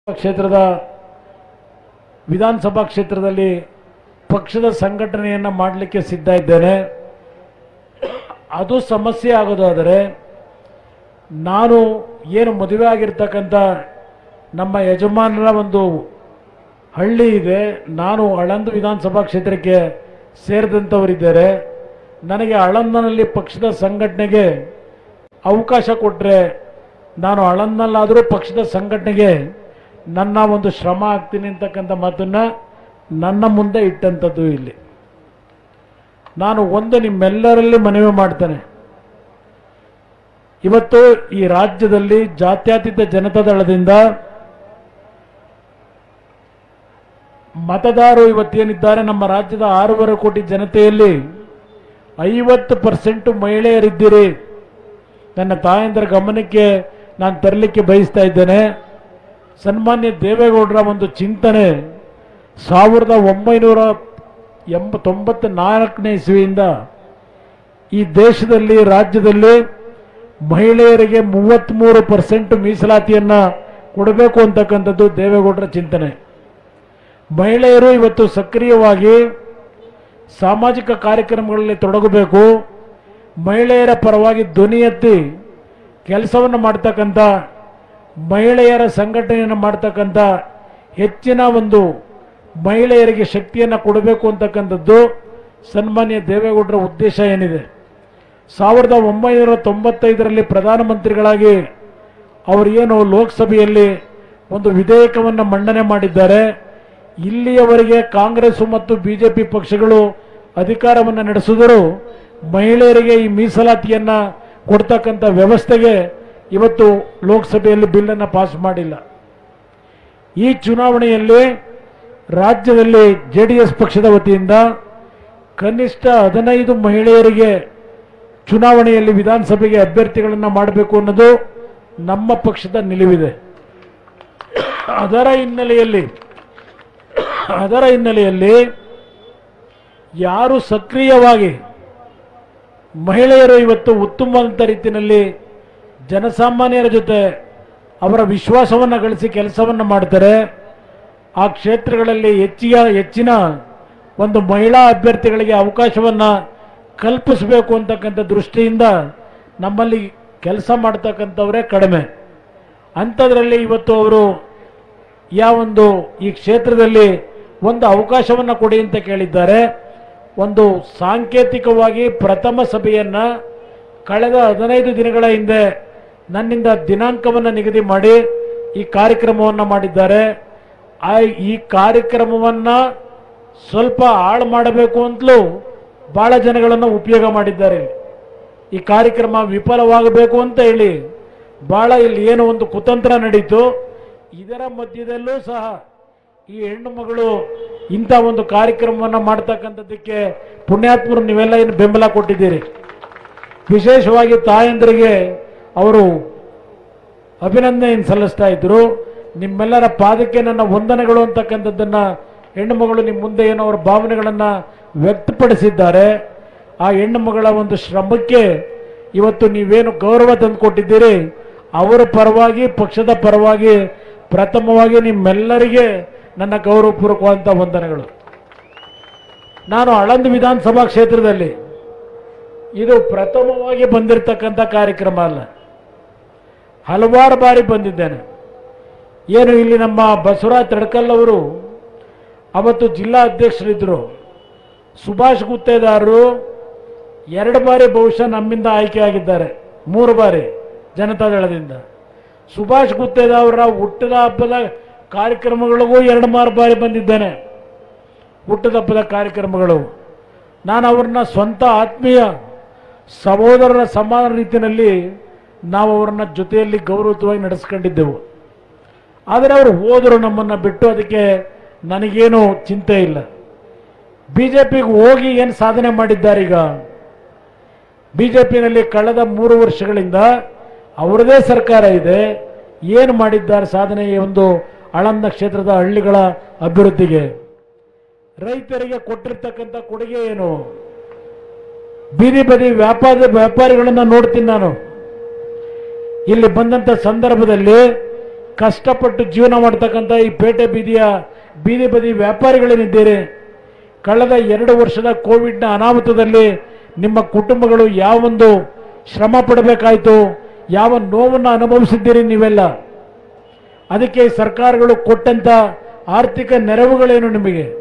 ಕ್ಷೇತ್ರದ ವಿಧಾನಸಭಾ ಕ್ಷೇತ್ರದಲ್ಲಿ ಪಕ್ಷದ ಸಂಘಟನೆಯನ್ನು ಮಾಡಲಿಕ್ಕೆ ಸಿದ್ಧ ಇದ್ದೇನೆ ಅದು ಸಮಸ್ಯೆ ಆಗೋದಾದರೆ ನಾನು ಏನು ಮದುವೆ ಆಗಿರ್ತಕ್ಕಂಥ ನಮ್ಮ ಯಜಮಾನರ ಒಂದು ಹಳ್ಳಿ ಇದೆ ನಾನು ಆಳಂದ ವಿಧಾನಸಭಾ ಕ್ಷೇತ್ರಕ್ಕೆ ಸೇರಿದಂಥವರಿದ್ದಾರೆ ನನಗೆ ಆಳಂದನಲ್ಲಿ ಪಕ್ಷದ ಸಂಘಟನೆಗೆ ಅವಕಾಶ ಕೊಟ್ಟರೆ ನಾನು ಆಳಂದನಲ್ಲಾದರೂ ಪಕ್ಷದ ಸಂಘಟನೆಗೆ ನನ್ನ ಒಂದು ಶ್ರಮ ಆಗ್ತೀನಿ ಅಂತಕ್ಕಂಥ ಮಾತನ್ನು ನನ್ನ ಮುಂದೆ ಇಟ್ಟಂಥದ್ದು ಇಲ್ಲಿ ನಾನು ಒಂದು ನಿಮ್ಮೆಲ್ಲರಲ್ಲಿ ಮನವಿ ಮಾಡ್ತೇನೆ ಇವತ್ತು ಈ ರಾಜ್ಯದಲ್ಲಿ ಜಾತ್ಯತೀತ ಜನತಾದಳದಿಂದ ಮತದಾರರು ಇವತ್ತೇನಿದ್ದಾರೆ ನಮ್ಮ ರಾಜ್ಯದ ಆರೂವರೆ ಕೋಟಿ ಜನತೆಯಲ್ಲಿ ಐವತ್ತು ಪರ್ಸೆಂಟ್ ಮಹಿಳೆಯರಿದ್ದೀರಿ ನನ್ನ ತಾಯಂದರ ಗಮನಕ್ಕೆ ನಾನು ತರಲಿಕ್ಕೆ ಬಯಸ್ತಾ ಇದ್ದೇನೆ ಸನ್ಮಾನ್ಯ ದೇವೇಗೌಡರ ಒಂದು ಚಿಂತನೆ ಸಾವಿರದ ಒಂಬೈನೂರ ಎಂಬ ತೊಂಬತ್ತ ನಾಲ್ಕನೇ ಇಸ್ವಿಯಿಂದ ಈ ದೇಶದಲ್ಲಿ ರಾಜ್ಯದಲ್ಲಿ ಮಹಿಳೆಯರಿಗೆ ಮೂವತ್ತ್ಮೂರು ಪರ್ಸೆಂಟ್ ಮೀಸಲಾತಿಯನ್ನು ಕೊಡಬೇಕು ಅಂತಕ್ಕಂಥದ್ದು ದೇವೇಗೌಡರ ಚಿಂತನೆ ಮಹಿಳೆಯರು ಇವತ್ತು ಸಕ್ರಿಯವಾಗಿ ಸಾಮಾಜಿಕ ಕಾರ್ಯಕ್ರಮಗಳಲ್ಲಿ ತೊಡಗಬೇಕು ಮಹಿಳೆಯರ ಪರವಾಗಿ ಧ್ವನಿ ಎತ್ತಿ ಕೆಲಸವನ್ನು ಮಾಡ್ತಕ್ಕಂಥ ಮಹಿಳೆಯರ ಸಂಘಟನೆಯನ್ನು ಮಾಡ್ತಕ್ಕಂಥ ಹೆಚ್ಚಿನ ಒಂದು ಮಹಿಳೆಯರಿಗೆ ಶಕ್ತಿಯನ್ನು ಕೊಡಬೇಕು ಅಂತಕ್ಕಂಥದ್ದು ಸನ್ಮಾನ್ಯ ದೇವೇಗೌಡರ ಉದ್ದೇಶ ಏನಿದೆ ಸಾವಿರದ ಒಂಬೈನೂರ ತೊಂಬತ್ತೈದರಲ್ಲಿ ಪ್ರಧಾನಮಂತ್ರಿಗಳಾಗಿ ಅವರು ಏನು ಲೋಕಸಭೆಯಲ್ಲಿ ಒಂದು ವಿಧೇಯಕವನ್ನು ಮಂಡನೆ ಮಾಡಿದ್ದಾರೆ ಇಲ್ಲಿಯವರೆಗೆ ಕಾಂಗ್ರೆಸ್ ಮತ್ತು ಬಿಜೆಪಿ ಪಕ್ಷಗಳು ಅಧಿಕಾರವನ್ನು ನಡೆಸಿದರೂ ಮಹಿಳೆಯರಿಗೆ ಈ ಮೀಸಲಾತಿಯನ್ನು ಕೊಡ್ತಕ್ಕಂಥ ವ್ಯವಸ್ಥೆಗೆ ಇವತ್ತು ಲೋಕಸಭೆಯಲ್ಲಿ ಬಿಲ್ಲನ್ನು ಪಾಸ್ ಮಾಡಿಲ್ಲ ಈ ಚುನಾವಣೆಯಲ್ಲಿ ರಾಜ್ಯದಲ್ಲಿ ಜೆ ಡಿ ಎಸ್ ಪಕ್ಷದ ವತಿಯಿಂದ ಕನಿಷ್ಠ ಹದಿನೈದು ಮಹಿಳೆಯರಿಗೆ ಚುನಾವಣೆಯಲ್ಲಿ ವಿಧಾನಸಭೆಗೆ ಅಭ್ಯರ್ಥಿಗಳನ್ನು ಮಾಡಬೇಕು ಅನ್ನೋದು ನಮ್ಮ ಪಕ್ಷದ ನಿಲುವಿದೆ ಅದರ ಹಿನ್ನೆಲೆಯಲ್ಲಿ ಅದರ ಹಿನ್ನೆಲೆಯಲ್ಲಿ ಯಾರು ಸಕ್ರಿಯವಾಗಿ ಮಹಿಳೆಯರು ಇವತ್ತು ಉತ್ತಮವಾದಂಥ ರೀತಿಯಲ್ಲಿ ಜನಸಾಮಾನ್ಯರ ಜೊತೆ ಅವರ ವಿಶ್ವಾಸವನ್ನು ಗಳಿಸಿ ಕೆಲಸವನ್ನು ಮಾಡ್ತಾರೆ ಆ ಕ್ಷೇತ್ರಗಳಲ್ಲಿ ಹೆಚ್ಚಿನ ಹೆಚ್ಚಿನ ಒಂದು ಮಹಿಳಾ ಅಭ್ಯರ್ಥಿಗಳಿಗೆ ಅವಕಾಶವನ್ನು ಕಲ್ಪಿಸಬೇಕು ಅಂತಕ್ಕಂಥ ದೃಷ್ಟಿಯಿಂದ ನಮ್ಮಲ್ಲಿ ಕೆಲಸ ಮಾಡ್ತಕ್ಕಂಥವರೇ ಕಡಿಮೆ ಅಂಥದ್ರಲ್ಲಿ ಇವತ್ತು ಅವರು ಯಾವೊಂದು ಈ ಕ್ಷೇತ್ರದಲ್ಲಿ ಒಂದು ಅವಕಾಶವನ್ನು ಕೊಡಿ ಅಂತ ಕೇಳಿದ್ದಾರೆ ಒಂದು ಸಾಂಕೇತಿಕವಾಗಿ ಪ್ರಥಮ ಸಭೆಯನ್ನು ಕಳೆದ ಹದಿನೈದು ದಿನಗಳ ಹಿಂದೆ ನನ್ನಿಂದ ದಿನಾಂಕವನ್ನು ನಿಗದಿ ಮಾಡಿ ಈ ಕಾರ್ಯಕ್ರಮವನ್ನು ಮಾಡಿದ್ದಾರೆ ಆ ಈ ಕಾರ್ಯಕ್ರಮವನ್ನು ಸ್ವಲ್ಪ ಹಾಳು ಮಾಡಬೇಕು ಅಂತಲೂ ಭಾಳ ಜನಗಳನ್ನು ಉಪಯೋಗ ಮಾಡಿದ್ದಾರೆ ಈ ಕಾರ್ಯಕ್ರಮ ವಿಫಲವಾಗಬೇಕು ಅಂತ ಹೇಳಿ ಭಾಳ ಇಲ್ಲಿ ಏನು ಒಂದು ಕುತಂತ್ರ ನಡೀತು ಇದರ ಮಧ್ಯದಲ್ಲೂ ಸಹ ಈ ಹೆಣ್ಣು ಮಗಳು ಇಂಥ ಒಂದು ಕಾರ್ಯಕ್ರಮವನ್ನು ಮಾಡ್ತಕ್ಕಂಥದ್ದಕ್ಕೆ ಪುಣ್ಯಾತ್ಮರು ನೀವೆಲ್ಲ ಏನು ಬೆಂಬಲ ಕೊಟ್ಟಿದ್ದೀರಿ ವಿಶೇಷವಾಗಿ ತಾಯಂದರಿಗೆ ಅವರು ಅಭಿನಂದನೆ ಸಲ್ಲಿಸ್ತಾ ಇದ್ರು ನಿಮ್ಮೆಲ್ಲರ ಪಾದಕ್ಕೆ ನನ್ನ ವಂದನೆಗಳು ಅಂತಕ್ಕಂಥದ್ದನ್ನ ಹೆಣ್ಣು ಮಗಳು ನಿಮ್ಮ ಮುಂದೆ ಏನೋ ಅವರ ಭಾವನೆಗಳನ್ನು ವ್ಯಕ್ತಪಡಿಸಿದ್ದಾರೆ ಆ ಹೆಣ್ಣು ಮಗಳ ಒಂದು ಶ್ರಮಕ್ಕೆ ಇವತ್ತು ನೀವೇನು ಗೌರವ ತಂದುಕೊಟ್ಟಿದ್ದೀರಿ ಅವರ ಪರವಾಗಿ ಪಕ್ಷದ ಪರವಾಗಿ ಪ್ರಥಮವಾಗಿ ನಿಮ್ಮೆಲ್ಲರಿಗೆ ನನ್ನ ಗೌರವಪೂರ್ವಕವಾದಂಥ ವಂದನೆಗಳು ನಾನು ಆಳಂದ ವಿಧಾನಸಭಾ ಕ್ಷೇತ್ರದಲ್ಲಿ ಇದು ಪ್ರಥಮವಾಗಿ ಬಂದಿರತಕ್ಕಂಥ ಕಾರ್ಯಕ್ರಮ ಅಲ್ಲ ಹಲವಾರು ಬಾರಿ ಬಂದಿದ್ದೇನೆ ಏನು ಇಲ್ಲಿ ನಮ್ಮ ಬಸವರಾಜ್ ತಡ್ಕಲ್ ಅವರು ಅವತ್ತು ಜಿಲ್ಲಾ ಅಧ್ಯಕ್ಷರಿದ್ದರು ಸುಭಾಷ್ ಗುತ್ತೇದಾರರು ಎರಡು ಬಾರಿ ಬಹುಶಃ ನಮ್ಮಿಂದ ಆಯ್ಕೆ ಆಗಿದ್ದಾರೆ ಮೂರು ಬಾರಿ ಜನತಾದಳದಿಂದ ಸುಭಾಷ್ ಗುತ್ತೇದಾರರ ಹುಟ್ಟದ ಹಬ್ಬದ ಕಾರ್ಯಕ್ರಮಗಳಿಗೂ ಎರಡು ಮಾರು ಬಾರಿ ಬಂದಿದ್ದೇನೆ ಹುಟ್ಟದ ಹಬ್ಬದ ಕಾರ್ಯಕ್ರಮಗಳು ನಾನು ಅವ್ರನ್ನ ಸ್ವಂತ ಆತ್ಮೀಯ ಸಹೋದರರ ಸಮಾನ ರೀತಿಯಲ್ಲಿ ನಾವು ಅವರನ್ನ ಜೊತೆಯಲ್ಲಿ ಗೌರವಯುತವಾಗಿ ನಡೆಸ್ಕೊಂಡಿದ್ದೆವು ಆದರೆ ಅವರು ಹೋದರು ನಮ್ಮನ್ನು ಬಿಟ್ಟು ಅದಕ್ಕೆ ನನಗೇನು ಚಿಂತೆ ಇಲ್ಲ ಬಿ ಜೆ ಪಿಗೆ ಹೋಗಿ ಏನು ಸಾಧನೆ ಮಾಡಿದ್ದಾರೆ ಈಗ ಬಿ ಜೆ ಪಿನಲ್ಲಿ ಕಳೆದ ಮೂರು ವರ್ಷಗಳಿಂದ ಅವರದೇ ಸರ್ಕಾರ ಇದೆ ಏನು ಮಾಡಿದ್ದಾರೆ ಸಾಧನೆ ಈ ಒಂದು ಆಳಂದ ಕ್ಷೇತ್ರದ ಹಳ್ಳಿಗಳ ಅಭಿವೃದ್ಧಿಗೆ ರೈತರಿಗೆ ಕೊಟ್ಟಿರ್ತಕ್ಕಂಥ ಕೊಡುಗೆ ಏನು ಬೀದಿ ಬದಿ ವ್ಯಾಪಾರ ವ್ಯಾಪಾರಿಗಳನ್ನ ನೋಡ್ತೀನಿ ನಾನು ಇಲ್ಲಿ ಬಂದಂಥ ಸಂದರ್ಭದಲ್ಲಿ ಕಷ್ಟಪಟ್ಟು ಜೀವನ ಮಾಡ್ತಕ್ಕಂಥ ಈ ಪೇಟೆ ಬೀದಿಯ ಬೀದಿ ಬದಿ ವ್ಯಾಪಾರಿಗಳೇನಿದ್ದೀರಿ ಕಳೆದ ಎರಡು ವರ್ಷದ ಕೋವಿಡ್ನ ಅನಾಹುತದಲ್ಲಿ ನಿಮ್ಮ ಕುಟುಂಬಗಳು ಯಾವೊಂದು ಶ್ರಮ ಪಡಬೇಕಾಯಿತು ಯಾವ ನೋವನ್ನು ಅನುಭವಿಸಿದ್ದೀರಿ ನೀವೆಲ್ಲ ಅದಕ್ಕೆ ಸರ್ಕಾರಗಳು ಕೊಟ್ಟಂತ ಆರ್ಥಿಕ ನೆರವುಗಳೇನು ನಿಮಗೆ